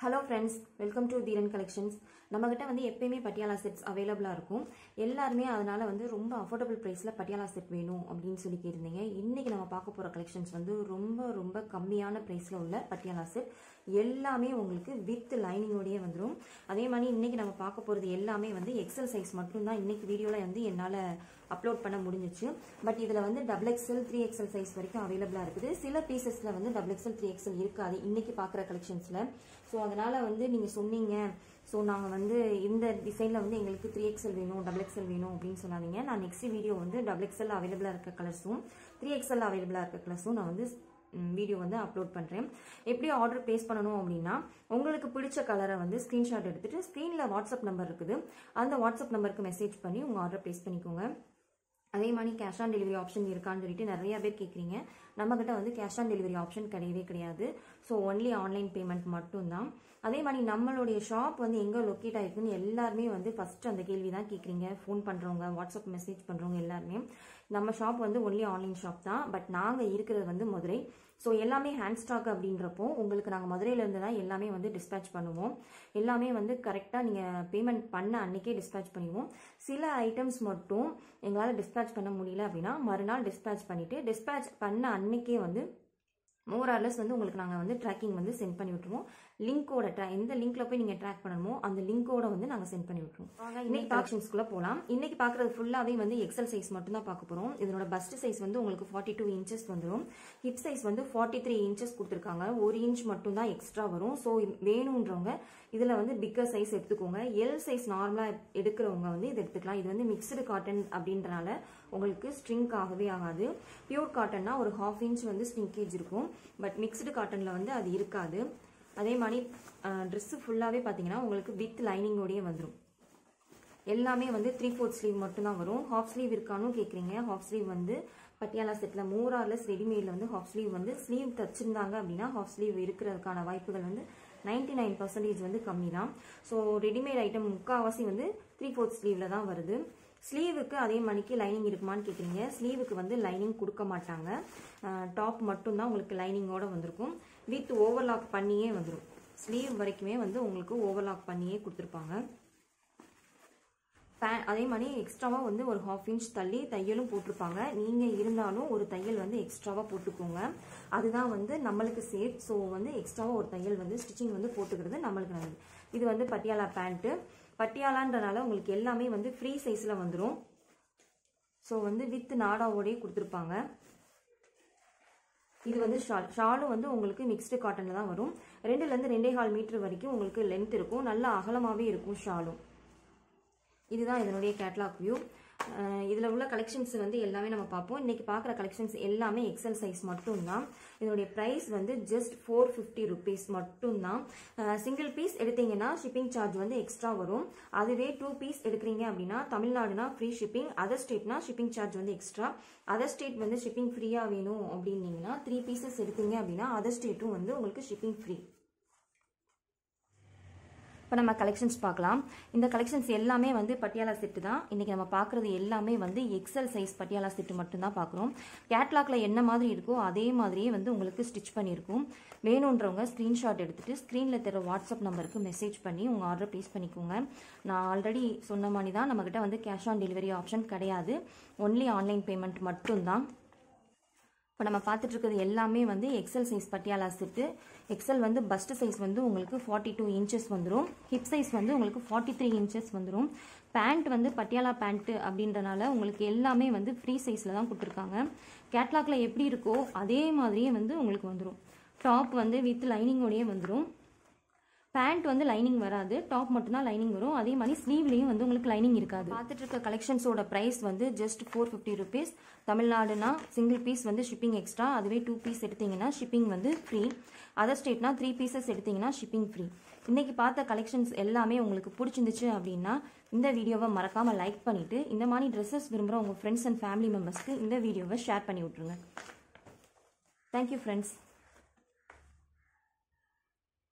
hello friends welcome to Dheeran collections நம்மக்கிட்ட வந்து எப்பயுமே பட்டியாலா செட்ஸ் அவைலபிளாக இருக்கும் எல்லாருமே அதனால வந்து ரொம்ப அஃபோர்டபுள் ப்ரைஸில் பட்டியாலா செட் வேணும் அப்படின்னு சொல்லி கேட்டிருந்தீங்க இன்றைக்கி நம்ம பார்க்க போகிற கலெக்ஷன்ஸ் வந்து ரொம்ப ரொம்ப கம்மியான ப்ரைஸில் உள்ள பட்டியாலா செட் எல்லாமே உங்களுக்கு வித் லைனிங்கோடயே வந்துடும் அதே மாதிரி இன்றைக்கி நம்ம பார்க்க போகிறது எல்லாமே வந்து எக்ஸல் சைஸ் மட்டும்தான் இன்றைக்கி வீடியோவில் வந்து என்னால் அப்லோட் பண்ண முடிஞ்சிச்சு பட் இதில் வந்து double XL three XL size வரைக்கும் அவைலபிளாக இருக்குது சில பீசஸில் வந்து டபுள் எக்ஸல் த்ரீ எக்ஸல் இருக்காது இன்றைக்கி பார்க்குற கலெக்ஷன்ஸில் ஸோ அதனால் வந்து நீங்கள் சொன்னீங்க ஸோ நாங்கள் வந்து இந்த டிசைனில் வந்து எங்களுக்கு த்ரீ எக்ஸல் வேணும் டபுள் எக்ஸல் வேணும் அப்படின்னு சொன்னாதீங்க நான் நெக்ஸ்ட் வீடியோ வந்து டபுள் எக்ஸல் அவைலபிளாக இருக்க கலர்ஸும் த்ரீ எக்ஸல் அவைலபிளாக இருக்க கலர்ஸும் நான் வந்து வீடியோ வந்து அப்லோட் பண்ணுறேன் எப்படி ஆர்டர் ப்ளேஸ் பண்ணணும் அப்படின்னா உங்களுக்கு பிடிச்ச கலரை வந்து ஸ்க்ரீன்ஷாட் எடுத்துகிட்டு ஸ்க்ரீனில் வாட்ஸ்அப் நம்பர் இருக்குது அந்த வாட்ஸ்அப் நம்பருக்கு மெசேஜ் பண்ணி உங்கள் ஆர்டர் ப்ளேஸ் பண்ணிக்கோங்க அதே மாதிரி கேஷ் ஆன் டெலிவரி ஆப்ஷன் இருக்கான்னு சொல்லிட்டு நிறைய பேர் கேட்குறீங்க நம்மக்கிட்ட வந்து கேஷ் ஆன் டெலிவரி ஆப்ஷன் கிடையவே கிடையாது ஸோ ஒன்லி ஆன்லைன் பேமெண்ட் மட்டும்தான் அதே மாதிரி நம்மளுடைய ஷாப் வந்து எங்கே லொக்கேட் ஆயிருக்குன்னு எல்லாருமே வந்து ஃபஸ்ட்டு அந்த கேள்வி தான் கேட்குறீங்க ஃபோன் பண்ணுறவங்க வாட்ஸ்அப் மெசேஜ் பண்ணுறவங்க எல்லாருமே நம்ம ஷாப் வந்து ஒன்லி ஆன்லைன் ஷாப் தான் பட் நாங்கள் இருக்கிறது வந்து மதுரை ஸோ எல்லாமே ஹேண்ட் ஸ்டாக் அப்படின்றப்போ உங்களுக்கு நாங்கள் மதுரையிலேருந்து தான் எல்லாமே வந்து டிஸ்பேச் பண்ணுவோம் எல்லாமே வந்து கரெக்டாக நீங்கள் பேமெண்ட் பண்ண அன்னைக்கே டிஸ்பேச் பண்ணிடுவோம் சில ஐட்டம்ஸ் மட்டும் எங்களால் டிஸ்பேச் பண்ண முடியல அப்படின்னா மறுநாள் டிஸ்பேச் பண்ணிவிட்டு டிஸ்பேச் பண்ண அன்னைக்கே வந்து மோர் ஆர்லெஸ் வந்து உங்களுக்கு நாங்கள் வந்து ட்ராக்கிங் வந்து சென்ட் பண்ணி விட்டுருவோம் லிங்கோட ட்ரா எந்த லிங்க்ல போய் நீங்கள் ட்ராக் பண்ணணுமோ அந்த லிங்கோட வந்து நாங்கள் சென்ட் பண்ணி விட்டுருவோம் இன்னைக்கு கலெக்ஷன்ஸ்குள்ளே போகலாம் இன்னைக்கு பார்க்குறது ஃபுல்லாகவே வந்து எக்ஸல் சைஸ் மட்டும் தான் பார்க்க போகிறோம் இதனோட பஸ்ட் சைஸ் வந்து உங்களுக்கு ஃபார்ட்டி டூ இன்ச்சஸ் வந்துடும் ஹிப் சைஸ் வந்து ஃபார்ட்டி த்ரீ இன்ச்சஸ் கொடுத்துருக்காங்க ஒரு இன்ச் மட்டும் தான் எக்ஸ்ட்ரா வரும் ஸோ வேணுன்றவங்க இதில் வந்து பிக்கர் சைஸ் எடுத்துக்கோங்க எல் சைஸ் நார்மலாக எடுக்கிறவங்க வந்து இது எடுத்துக்கலாம் இது வந்து மிக்சடு காட்டன் அப்படின்றனால உங்களுக்கு ஸ்ட்ரிங்க் ஆகவே ஆகாது பியூர் காட்டன்னா ஒரு ஹாஃப் இன்ச் வந்து ஸ்ட்ரிங்கேஜ் இருக்கும் பட் மிக்சடு காட்டனில் வந்து அது இருக்காது அதே மாதிரி ட்ரெஸ்ஸு ஃபுல்லாகவே பார்த்தீங்கன்னா உங்களுக்கு வித் லைனிங்கோடயே வந்துடும் எல்லாமே வந்து த்ரீ ஃபோர்த் ஸ்லீவ் மட்டும்தான் வரும் ஹாஃப் ஸ்லீவ் இருக்கானும் கேட்குறீங்க ஹாஃப் ஸ்லீவ் வந்து பட்டியாலா செட்டில் மோர் ஆர்லெஸ் ரெடிமேடில் வந்து ஹாஃப் ஸ்லீவ் வந்து ஸ்லீவ் தச்சிருந்தாங்க அப்படின்னா ஹாஃப் ஸ்லீவ் இருக்கிறதுக்கான வாய்ப்புகள் வந்து நைன்டி நைன் பர்சன்டேஜ் வந்து கம்மி தான் ஸோ ரெடிமேட் ஐட்டம் முக்கால்வாசி வந்து த்ரீ ஃபோர்த் ஸ்லீவில் தான் வருது ஸ்லீவுக்கு அதே மணிக்கு லைனிங் இருக்குமான்னு கேட்குறீங்க ஸ்லீவுக்கு வந்து லைனிங் கொடுக்க மாட்டாங்க டாப் மட்டும்தான் உங்களுக்கு லைனிங்கோட வந்திருக்கும் வித் ஓவர்லாக் பண்ணியே வந்துடும் ஸ்லீவ் வரைக்குமே வந்து உங்களுக்கு ஓவர்லாக் பண்ணியே கொடுத்துருப்பாங்க பே அதே மாதிரி எக்ஸ்ட்ராவாக வந்து ஒரு ஹாஃப் இன்ச் தள்ளி தையலும் போட்டிருப்பாங்க நீங்கள் இருந்தாலும் ஒரு தையல் வந்து எக்ஸ்ட்ராவாக போட்டுக்கோங்க அதுதான் வந்து நம்மளுக்கு சேஃப் ஸோ வந்து எக்ஸ்ட்ராவாக ஒரு தையல் வந்து ஸ்டிச்சிங் வந்து போட்டுக்கிறது நம்மளுக்கு நல்லது இது வந்து பட்டியாலா பேண்ட்டு பட்டியாலான்றனால உங்களுக்கு எல்லாமே வந்து ஃப்ரீ சைஸில் வந்துடும் ஸோ வந்து வித் நாடாவோடய கொடுத்துருப்பாங்க இது வந்து ஷால் ஷாலும் வந்து உங்களுக்கு மிக்ஸ்டு காட்டனில் தான் வரும் ரெண்டுலேருந்து ரெண்டே கால் மீட்டர் வரைக்கும் உங்களுக்கு லென்த் இருக்கும் நல்லா அகலமாகவே இருக்கும் ஷாலும் இதுதான் இதனுடைய கேட்லாக் வியூ இதில் உள்ள கலெக்ஷன்ஸ் வந்து எல்லாமே நம்ம பார்ப்போம் இன்றைக்கி பார்க்குற கலெக்ஷன்ஸ் எல்லாமே எக்ஸல் சைஸ் மட்டும்தான் இதனுடைய ப்ரைஸ் வந்து ஜஸ்ட் ஃபோர் ஃபிஃப்டி ருபீஸ் மட்டும்தான் சிங்கிள் பீஸ் எடுத்தீங்கன்னா ஷிப்பிங் சார்ஜ் வந்து எக்ஸ்ட்ரா வரும் அதுவே டூ பீஸ் எடுக்கிறீங்க அப்படின்னா தமிழ்நாடுனா ஃப்ரீ ஷிப்பிங் அதர் ஸ்டேட்னா ஷிப்பிங் சார்ஜ் வந்து எக்ஸ்ட்ரா அதர் ஸ்டேட் வந்து ஷிப்பிங் ஃப்ரீயாக வேணும் அப்படின்னீங்கன்னா த்ரீ பீசஸ் எடுத்தீங்க அப்படின்னா அதர் ஸ்டேட்டும் வந்து உங்களுக்கு ஷிப்பிங் ஃப்ரீ இப்போ நம்ம கலெக்ஷன்ஸ் பார்க்கலாம் இந்த கலெக்ஷன்ஸ் எல்லாமே வந்து பட்டியாலா செட்டு தான் இன்றைக்கி நம்ம பார்க்குறது எல்லாமே வந்து எக்ஸல் சைஸ் பட்டியாலா செட்டு மட்டும்தான் பார்க்குறோம் கேட்லாக்ல என்ன மாதிரி இருக்கோ அதே மாதிரியே வந்து உங்களுக்கு ஸ்டிச் பண்ணியிருக்கும் வேணுன்றவங்க ஸ்க்ரீன்ஷாட் எடுத்துகிட்டு ஸ்க்ரீனில் தர வாட்ஸ்அப் நம்பருக்கு மெசேஜ் பண்ணி உங்கள் ஆர்டர் ப்ளேஸ் பண்ணிக்கோங்க நான் ஆல்ரெடி சொன்ன மாதிரி தான் நம்மக்கிட்ட வந்து கேஷ் ஆன் டெலிவரி ஆப்ஷன் கிடையாது ஒன்லி ஆன்லைன் பேமெண்ட் மட்டும்தான் இப்போ நம்ம பார்த்துட்டு இருக்கிறது எல்லாமே வந்து XL size Patiala set XL வந்து பஸ்ட் சைஸ் வந்து உங்களுக்கு ஃபார்ட்டி டூ இன்ச்சஸ் வந்துடும் ஹிப் சைஸ் வந்து உங்களுக்கு ஃபார்ட்டி த்ரீ இன்ச்சஸ் வந்துடும் பேண்ட் வந்து பட்டியாலா பேண்ட்டு அப்படின்றனால உங்களுக்கு எல்லாமே வந்து ஃப்ரீ சைஸில் தான் கொடுத்துருக்காங்க கேட்லாக்ல எப்படி இருக்கோ அதே மாதிரியே வந்து உங்களுக்கு வந்துடும் டாப் வந்து வித் லைனிங்கோடையே வந்துடும் பேண்ட் வந்து லைனிங் வராது டாப் மட்டும்தான் லைனிங் வரும் அதே மாதிரி ஸ்லீவ்லேயும் வந்து உங்களுக்கு லைனிங் இருக்காது பார்த்துட்டு இருக்க கலெக்ஷன்ஸோட ப்ரைஸ் வந்து ஜஸ்ட் ஃபோர் ஃபிஃப்டி ருபீஸ் தமிழ்நாடுனா சிங்கிள் பீஸ் வந்து ஷிப்பிங் எக்ஸ்ட்ரா அதுவே டூ பீஸ் எடுத்தீங்கன்னா ஷிப்பிங் வந்து ஃப்ரீ அதர் ஸ்டேட்னா த்ரீ பீசஸ் எடுத்தீங்கன்னா ஷிப்பிங் ஃப்ரீ இன்னைக்கு பார்த்த கலெக்ஷன்ஸ் எல்லாமே உங்களுக்கு பிடிச்சிருந்துச்சு அப்படின்னா இந்த வீடியோவை மறக்காமல் லைக் பண்ணிவிட்டு இந்த மாதிரி ட்ரெஸ்ஸஸ் விரும்புகிற உங்கள் ஃப்ரெண்ட்ஸ் அண்ட் ஃபேமிலி மெம்பர்ஸ்க்கு இந்த வீடியோவை ஷேர் பண்ணி விட்ருங்க தேங்க்யூ ஃப்ரெண்ட்ஸ்